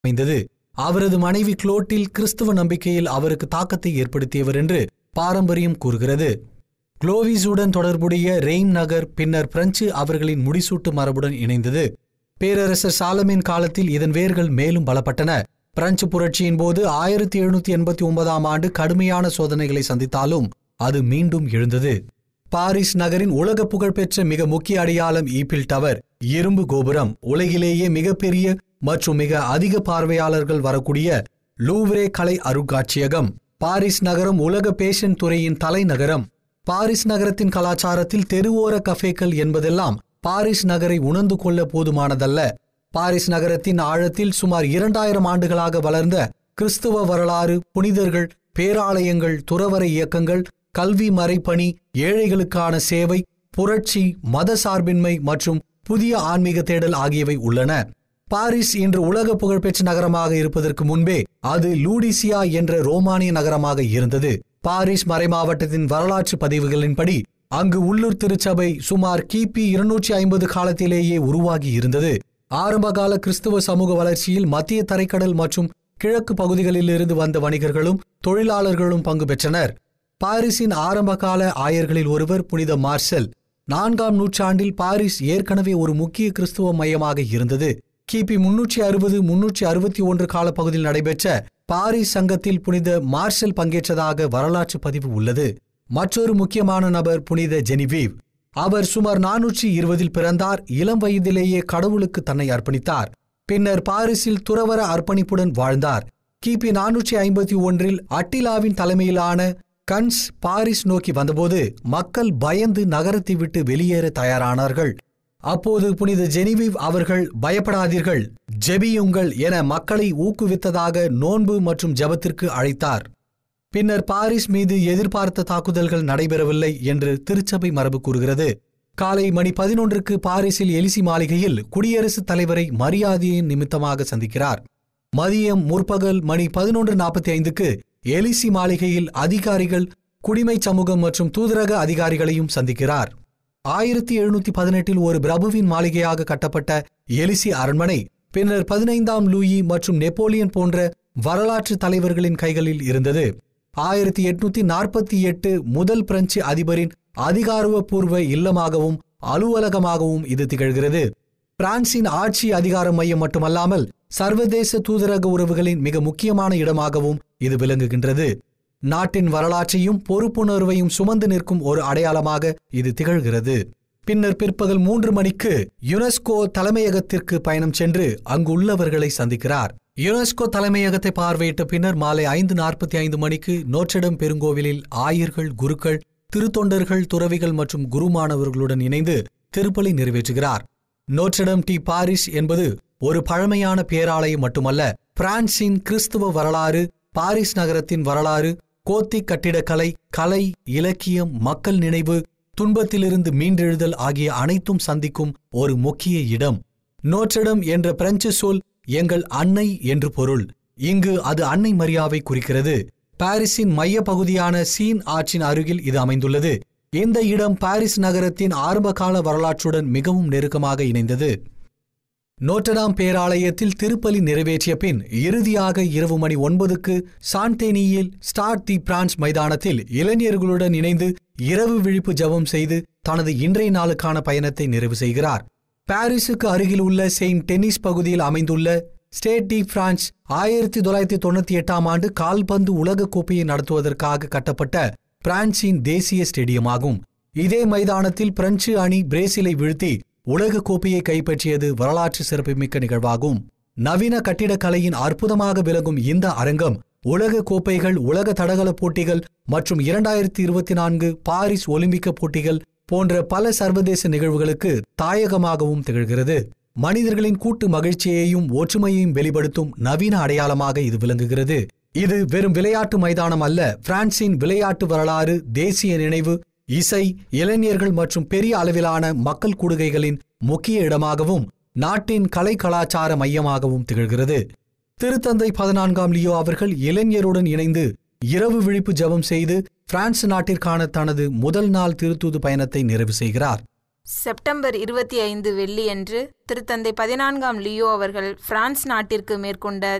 அமைந்தது அவரது மனைவி குளோட்டில் கிறிஸ்துவ நம்பிக்கையில் அவருக்கு தாக்கத்தை ஏற்படுத்தியவர் என்று பாரம்பரியம் கூறுகிறது குளோவிஸுடன் தொடர்புடைய ரெயின் நகர் பின்னர் பிரெஞ்சு அவர்களின் முடிசூட்டு மரபுடன் இணைந்தது பேரரசர் சாலமின் காலத்தில் இதன் வேர்கள் மேலும் பலப்பட்டன பிரெஞ்சு புரட்சியின் போது ஆயிரத்தி எழுநூத்தி எண்பத்தி ஒன்பதாம் ஆண்டு கடுமையான சோதனைகளை சந்தித்தாலும் அது மீண்டும் எழுந்தது பாரிஸ் நகரின் உலக புகழ்பெற்ற மிக முக்கிய அடையாளம் ஈபில் டவர் இரும்பு கோபுரம் உலகிலேயே மிகப்பெரிய மற்றும் மிக அதிக பார்வையாளர்கள் வரக்கூடிய லூவ்ரே கலை அருங்காட்சியகம் பாரிஸ் நகரம் உலக பேஷன் துறையின் தலைநகரம் பாரிஸ் நகரத்தின் கலாச்சாரத்தில் தெருவோர கஃபேக்கள் என்பதெல்லாம் பாரிஸ் நகரை உணர்ந்து கொள்ள போதுமானதல்ல பாரிஸ் நகரத்தின் ஆழத்தில் சுமார் இரண்டாயிரம் ஆண்டுகளாக வளர்ந்த கிறிஸ்துவ வரலாறு புனிதர்கள் பேராலயங்கள் துறவர இயக்கங்கள் கல்வி மறைப்பணி ஏழைகளுக்கான சேவை புரட்சி மத சார்பின்மை மற்றும் புதிய ஆன்மீக தேடல் ஆகியவை உள்ளன பாரிஸ் இன்று உலக புகழ்பெற்ற நகரமாக இருப்பதற்கு முன்பே அது லூடிசியா என்ற ரோமானிய நகரமாக இருந்தது பாரிஸ் மறைமாவட்டத்தின் வரலாற்று பதிவுகளின்படி அங்கு உள்ளூர் திருச்சபை சுமார் கிபி இருநூற்றி ஐம்பது காலத்திலேயே உருவாகி இருந்தது ஆரம்பகால கிறிஸ்துவ சமூக வளர்ச்சியில் மத்திய தரைக்கடல் மற்றும் கிழக்கு பகுதிகளிலிருந்து வந்த வணிகர்களும் தொழிலாளர்களும் பங்கு பெற்றனர் பாரிஸின் ஆரம்பகால ஆயர்களில் ஒருவர் புனித மார்செல் நான்காம் நூற்றாண்டில் பாரிஸ் ஏற்கனவே ஒரு முக்கிய கிறிஸ்துவ மையமாக இருந்தது கிபி முன்னூற்றி அறுபது முன்னூற்றி அறுபத்தி ஒன்று காலப்பகுதியில் நடைபெற்ற பாரிஸ் சங்கத்தில் புனித மார்ஷல் பங்கேற்றதாக வரலாற்று பதிவு உள்ளது மற்றொரு முக்கியமான நபர் புனித ஜெனிவீவ் அவர் சுமார் நானூற்றி இருபதில் பிறந்தார் இளம் வயதிலேயே கடவுளுக்கு தன்னை அர்ப்பணித்தார் பின்னர் பாரிஸில் துறவர அர்ப்பணிப்புடன் வாழ்ந்தார் கிபி நானூற்றி ஐம்பத்தி ஒன்றில் அட்டிலாவின் தலைமையிலான கன்ஸ் பாரிஸ் நோக்கி வந்தபோது மக்கள் பயந்து நகரத்தை விட்டு வெளியேற தயாரானார்கள் அப்போது புனித ஜெனிவிவ் அவர்கள் பயப்படாதீர்கள் ஜெபியுங்கள் என மக்களை ஊக்குவித்ததாக நோன்பு மற்றும் ஜெபத்திற்கு அழைத்தார் பின்னர் பாரிஸ் மீது எதிர்பார்த்த தாக்குதல்கள் நடைபெறவில்லை என்று திருச்சபை மரபு கூறுகிறது காலை மணி பதினொன்றுக்கு பாரிஸில் எலிசி மாளிகையில் குடியரசுத் தலைவரை மரியாதையின் நிமித்தமாக சந்திக்கிறார் மதியம் முற்பகல் மணி பதினொன்று நாற்பத்தி ஐந்துக்கு எலிசி மாளிகையில் அதிகாரிகள் குடிமைச் சமூகம் மற்றும் தூதரக அதிகாரிகளையும் சந்திக்கிறார் ஆயிரத்தி எழுநூத்தி பதினெட்டில் ஒரு பிரபுவின் மாளிகையாக கட்டப்பட்ட எலிசி அரண்மனை பின்னர் பதினைந்தாம் லூயி மற்றும் நெப்போலியன் போன்ற வரலாற்று தலைவர்களின் கைகளில் இருந்தது ஆயிரத்தி எட்நூத்தி நாற்பத்தி எட்டு முதல் பிரெஞ்சு அதிபரின் அதிகாரப்பூர்வ இல்லமாகவும் அலுவலகமாகவும் இது திகழ்கிறது பிரான்சின் ஆட்சி அதிகார மையம் மட்டுமல்லாமல் சர்வதேச தூதரக உறவுகளின் மிக முக்கியமான இடமாகவும் இது விளங்குகின்றது நாட்டின் வரலாற்றையும் பொறுப்புணர்வையும் சுமந்து நிற்கும் ஒரு அடையாளமாக இது திகழ்கிறது பின்னர் பிற்பகல் மூன்று மணிக்கு யுனெஸ்கோ தலைமையகத்திற்கு பயணம் சென்று அங்கு உள்ளவர்களை சந்திக்கிறார் யுனெஸ்கோ தலைமையகத்தை பார்வையிட்ட பின்னர் மாலை ஐந்து நாற்பத்தி ஐந்து மணிக்கு நோற்றடம் பெருங்கோவிலில் ஆயர்கள் குருக்கள் திருத்தொண்டர்கள் துறவிகள் மற்றும் குருமானவர்களுடன் இணைந்து திருப்பலி நிறைவேற்றுகிறார் நோற்றடம் டி பாரிஸ் என்பது ஒரு பழமையான பேராலயம் மட்டுமல்ல பிரான்சின் கிறிஸ்துவ வரலாறு பாரிஸ் நகரத்தின் வரலாறு கோத்திக் கட்டிடக்கலை கலை இலக்கியம் மக்கள் நினைவு துன்பத்திலிருந்து மீண்டெழுதல் ஆகிய அனைத்தும் சந்திக்கும் ஒரு முக்கிய இடம் நோற்றடம் என்ற பிரெஞ்சு சொல் எங்கள் அன்னை என்று பொருள் இங்கு அது அன்னை மரியாவை குறிக்கிறது பாரிஸின் மைய பகுதியான சீன் ஆற்றின் அருகில் இது அமைந்துள்ளது இந்த இடம் பாரிஸ் நகரத்தின் ஆரம்பகால வரலாற்றுடன் மிகவும் நெருக்கமாக இணைந்தது நோட்டடாம் பேராலயத்தில் திருப்பலி நிறைவேற்றிய பின் இறுதியாக இரவு மணி ஒன்பதுக்கு சாண்டேனியில் ஸ்டார்ட் தி பிரான்ஸ் மைதானத்தில் இளைஞர்களுடன் இணைந்து இரவு விழிப்பு ஜெபம் செய்து தனது இன்றைய நாளுக்கான பயணத்தை நிறைவு செய்கிறார் பாரிஸுக்கு அருகில் உள்ள செயின்ட் டென்னிஸ் பகுதியில் அமைந்துள்ள ஸ்டேட் டி பிரான்ஸ் ஆயிரத்தி தொள்ளாயிரத்தி தொண்ணூத்தி எட்டாம் ஆண்டு கால்பந்து உலகக் கோப்பையை நடத்துவதற்காக கட்டப்பட்ட பிரான்சின் தேசிய ஸ்டேடியம் ஆகும் இதே மைதானத்தில் பிரெஞ்சு அணி பிரேசிலை வீழ்த்தி உலக கோப்பையை கைப்பற்றியது வரலாற்று சிறப்புமிக்க நிகழ்வாகும் நவீன கட்டிடக்கலையின் அற்புதமாக விளங்கும் இந்த அரங்கம் உலக கோப்பைகள் உலக தடகள போட்டிகள் மற்றும் இரண்டாயிரத்தி இருபத்தி நான்கு பாரிஸ் ஒலிம்பிக்க போட்டிகள் போன்ற பல சர்வதேச நிகழ்வுகளுக்கு தாயகமாகவும் திகழ்கிறது மனிதர்களின் கூட்டு மகிழ்ச்சியையும் ஒற்றுமையையும் வெளிப்படுத்தும் நவீன அடையாளமாக இது விளங்குகிறது இது வெறும் விளையாட்டு மைதானம் அல்ல பிரான்சின் விளையாட்டு வரலாறு தேசிய நினைவு இசை இளைஞர்கள் மற்றும் பெரிய அளவிலான மக்கள் கூடுகைகளின் முக்கிய இடமாகவும் நாட்டின் கலை கலாச்சார மையமாகவும் திகழ்கிறது திருத்தந்தை பதினான்காம் லியோ அவர்கள் இளைஞருடன் இணைந்து இரவு விழிப்பு ஜெபம் செய்து பிரான்ஸ் நாட்டிற்கான தனது முதல் நாள் திருத்தூது பயணத்தை நிறைவு செய்கிறார் செப்டம்பர் இருபத்தி ஐந்து வெள்ளியன்று திருத்தந்தை பதினான்காம் லியோ அவர்கள் பிரான்ஸ் நாட்டிற்கு மேற்கொண்ட